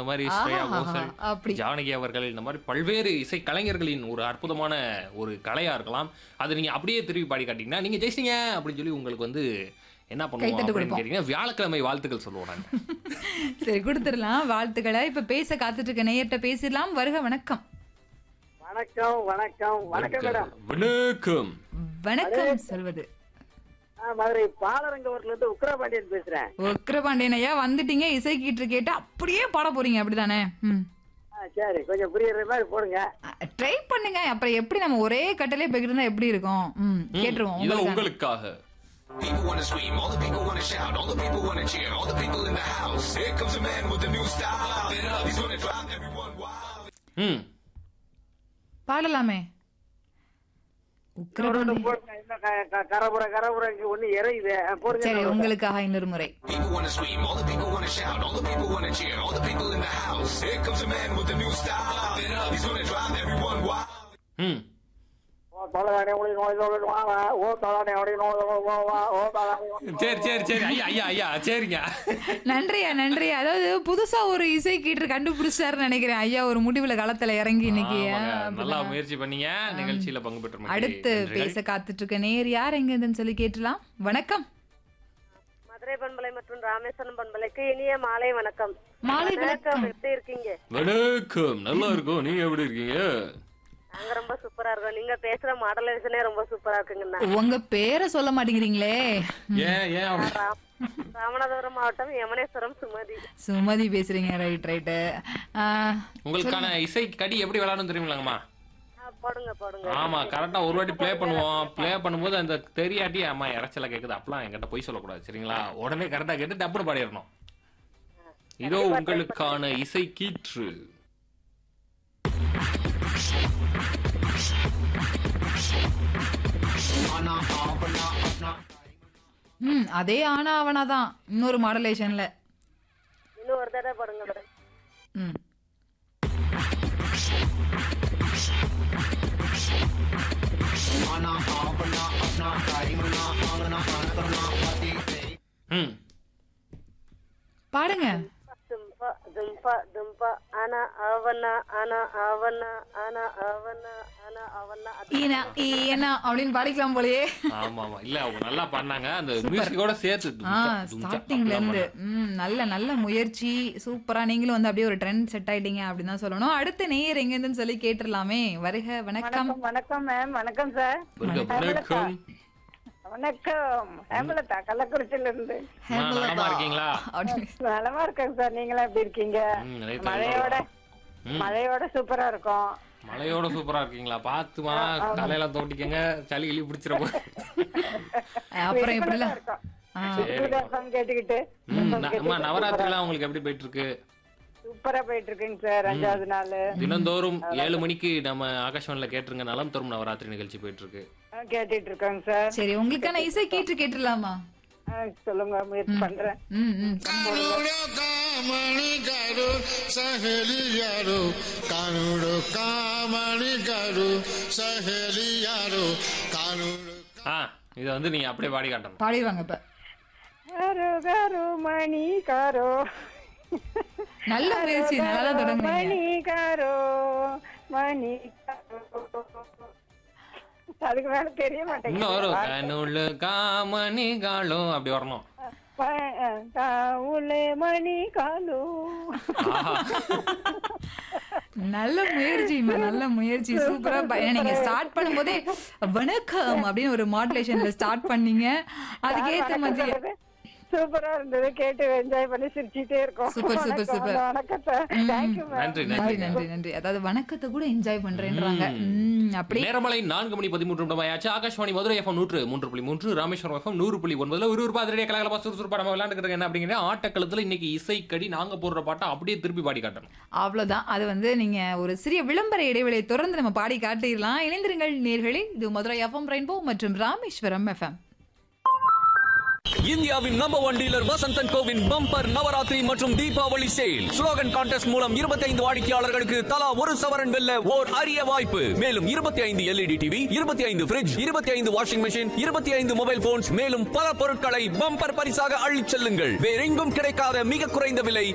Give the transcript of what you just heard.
மாதிரி ஸ்ரேயா ஆஹா, கோஷல் அப்படி. ஜானகி அவர்கள் இந்த மாதிரி பல்வேறு இசை கலைஞர்களின் ஒரு அற்புதமான ஒரு கலையா இருக்கலாம் அது நீங்க அப்படியே திருப்பி பாடி காட்டிங்கன்னா நீங்க ஜெயிச்சிங்க அப்படின்னு சொல்லி உங்களுக்கு வந்து என்ன பண்ணுவோம் கைத்தட்டு அப்படின்னு கொடுப்போம். கேட்டீங்கன்னா வியாழக்கிழமை வாழ்த்துக்கள் சொல்லுவோம் நாங்க சரி கொடுத்துடலாம் வாழ்த்துக்களை இப்ப பேச காத்துட்டு இருக்க நேயர்கிட்ட பேசிடலாம் வருக வணக்கம் வணக்கம் வணக்கம் வணக்கம் மேடம் வணக்கம் வணக்கம் சொல்வது நான் மதுரை பாலரங்கவரத்துல இருந்து உக்ரபாண்டியன் பேசுறேன் உக்கிரபாண்டியன் ஐயா வந்துட்டீங்க இசை கீற்று கேட்டு அப்படியே பாட போறீங்க அப்படிதானே ம் ஆ, சரி கொஞ்சம் புரியுற மாதிரி போடுங்க ட்ரை பண்ணுங்க அப்புறம் எப்படி நம்ம ஒரே கட்டலே போய்கிட்டு இருந்தா எப்படி இருக்கும் ம் கேட்டுருவோம் இது உங்களுக்காக. உங்களுக்காக People wanna scream, all the people wanna shout, all the people wanna cheer, all the people in the house. Here comes a man with a new style. Light it up, he's gonna drive everyone wild. ம் பாடலாமே உக்கிரபாண்டியன் போடுங்க இன்னும் க- க- கரபுர கரபுர இங்க ஒண்ணு இறையுது ஆ, போடுங்க சரி உங்களுக்காக இன்னொரு முறை People wanna scream, all the people wanna shout, all the people wanna cheer, all the people in the house. Here comes a man with a new style. Light it up, he's gonna drive everyone wild. ம் ஓ தொலைதானே ஒளி நோய் தொலை வா வா ஓ தொலைதானே ஒளி நோய் தொலை வா வா ஓ தொலைதானே ஒளி நோய் சரி சரி சரி ஐயா ஐயா ஐயா சரிங்க நன்றியா நன்றியா அதாவது புதுசா ஒரு இசை கீற்று கண்டுபிடிச்சாருன்னு நினைக்கிறேன் ஐயா ஒரு முடிவுல களத்துல இறங்கி இன்னைக்கு ஆமாங்க, ஆ, நல்லா அப்படிதான். முயற்சி பண்ணீங்க நிகழ்ச்சியில பங்கு பெற்ற அடுத்து பேச காத்துட்டு இருக்க நேர் யார் எங்க இருந்துன்னு சொல்லி கேட்டலாம் வணக்கம் மதுரை பண்பலை மற்றும் ராமேஸ்வரம் பண்பலைக்கு இனிய மாலை வணக்கம் மாலை வணக்கம் எப்படி இருக்கீங்க வணக்கம் நல்லா இருக்கும் நீங்க எப்படி இருக்கீங்க நாங்க ரொம்ப சூப்பரா இருக்கோம் நீங்க பேசுற மாடலேஷனே ரொம்ப சூப்பரா இருக்குங்கண்ணா உங்க பேரை சொல்ல மாட்டேங்கிறீங்களே ஏன் ஏன் அப்படி? ராம்- ராமநாதபுரம் மாவட்டம் யமனேஸ்வரம் சுமதி சுமதி பேசுறீங்க ரைட் ரைட்டு உங்களுக்கான இசை கடி எப்படி விளையாடணும் தெரியுங்களாங்கம்மா ஆ, போடுங்க போடுங்க ஆமா கரெக்டா ஒரு வாட்டி ப்ளே பண்ணுவோம் ப்ளே பண்ணும்போது அந்த தெரியாட்டி அம்மா இறைச்சல கேக்குது அப்பலாம் என்கிட்ட பொய் சொல்லக்கூடாது சரிங்களா உடனே கரெக்டா கேட்டு டப்புனு பாடிடணும் இதோ உங்களுக்கான இசை கீற்று ம் அதே ஆனா அவனா தான் இன்னொரு மாடலேஷன்ல இன்னும் ஒரு தடவை போடுங்க மேடம் ம் ம் பாடுங்க தும்பா தும்பா தும்பா ஆனா அவனா ஆனா அவனா ஆனா அவனா ஆனா அவனா அது ஈனா ஈனா அப்படின்னு பாடிக்கலாம் போலயே ஆமா ஆமா இல்ல அவங்க நல்லா பண்ணாங்க அந்த மியூசிக்கோட சேர்த்து ஆ தும்சா, தும்சா ஸ்டார்டிங்ல அப்படிலாம் இருந்து பண்ணாங்க. ம் நல்ல நல்ல முயற்சி சூப்பரா நீங்களும் வந்து அப்படியே ஒரு ட்ரெண்ட் செட் ஆயிட்டீங்க அப்படின்னு தான் சொல்லணும் அடுத்த நேயர் எங்க இருந்துன்னு சொல்லி கேட்டுடலாமே வருக வணக்கம் வணக்கம் வணக்கம் மேம் வணக்கம் சார் வருக, வணக்கம் வணக்கம் ஹேமலதா கள்ளக்குறிச்சியில இருந்து அம்மா, நலமா இருக்கீங்களா அப்படின்னு நலமா இருக்கேங்க சார் நீங்களா எப்படி இருக்கீங்க ம், நிறைய மழையோட ம். மழையோட சூப்பரா இருக்கும் மலையோட சூப்பரா இருக்கீங்களா பாத்துமா தலையெல்லாம் தோட்டிக்கங்க சளி கிளி பிடிச்சிட போ அப்புறம் எப்படிலாம் இருக்கும் ஆ, சூப்பரா கேட்டுக்கிட்டு ம், ந- அம்மா நவராத்திரிலாம் உங்களுக்கு எப்படி போயிட்டு இருக்கு சூப்பரா போயிட்டு இருக்குங்க சார் அஞ்சாவது நாள் தினந்தோறும் ஏழு மணிக்கு நம்ம ஆகாஷ்வாணில கேட்டுருங்க நலம் தரும் நவராத்திரி நிகழ்ச்சி போயிட்டு இருக்கு கேட்டுட்டு இருக்கோங்க சார் சரி உங்களுக்கான இசை கீற்று கேட்டுடலாமா ஆ, சொல்லுங்க முயற்சி பண்றேன் ம் ம் કાનુડો કામણી કારો સહેલી યારો કાનુડો કામણી કારો સહેલી યારો કાનુડો ஆ இதை வந்து நீங்க அப்படியே பாடி காட்டணும் பாடிடுவாங்க இப்ப காரோ காரோ மணி காரோ நல்ல முயற்சி நல்லா தான் தொடங்குறீங்க மணி காரோ மணி காரோ அதுக்கு மேல தெரிய இன்னும் வரும் மாட்டேங்குது கனுளு காமணி காலம் அப்படி வரணும் ப- காவுலே மணி காலோ ஆஹா நல்ல முயற்சிமா நல்ல முயற்சி சூப்பரா ப- ஏன்னா நீங்க ஸ்டார்ட் பண்ணும்போதே வணக்கம் அப்படின்னு ஒரு மாடுலேஷன்ல ஸ்டார்ட் பண்ணீங்க அதுக்கேத்த மாதிரி சூப்பரா இருந்தது கேட்டு என்ஜாய் பண்ணி சிரிச்சிட்டே இருக்கோம் Super, super, வணக்கம், super. வணக்கத்தை தேங்க்யூ நன்றி நன்றி நன்றி நன்றி நன்றி அதாவது வணக்கத்தை கூட என்ஜாய் பண்றேன்றாங்க ம், அப்படி நேரமலை நான்கு மணி பதிமூன்று நிமிடமாயாச்சு ஆகாஷ்வாணி மதுரை எஃப்எம் நூற்று மூன்று புள்ளி மூன்று ராமேஸ்வரம் எஃப்எம் நூறு புள்ளி ஒன்பதுல ஒரு ரூபாய் அதிரடியாக கலகலப்பா சுறுசுறுப்பா நம்ம விளையாண்டுக்கிறது என்ன அப்படிங்கிற ஆட்டக்களத்துல இன்னைக்கு இசைக்கடி நாங்க போடுற பாட்டை அப்படியே திருப்பி பாடி காட்டணும் அவ்வளவுதான் அது வந்து நீங்க ஒரு சிறிய விளம்பர இடைவெளியை தொடர்ந்து நம்ம பாடி காட்டிடலாம் இணைந்திருங்கள் நேர்களே இது மதுரை எஃப்எம் ரெயின்போ மற்றும் ராமேஸ்வரம் எஃப்எம் இந்தியாவின் நம்பர் ஒன் டீலர் வசந்தன் கோவின் பம்பர் நவராத்திரி மற்றும் தீபாவளி சேல் ஸ்லோகன் கான்டெஸ்ட் மூலம் 25 வாடிக்கையாளர்களுக்கு தலா ஒரு சவரன் வெல்ல ஓர் அரிய வாய்ப்பு மேலும் 25 எல்இடி டிவி 25 ஐந்து fridge 25 washing machine 25 mobile phones மேலும் பல பொருட்களை பம்பர் பரிசாக அள்ளிச் செல்லுங்கள் வேறெங்கும் கிடைக்காத மிக குறைந்த விலை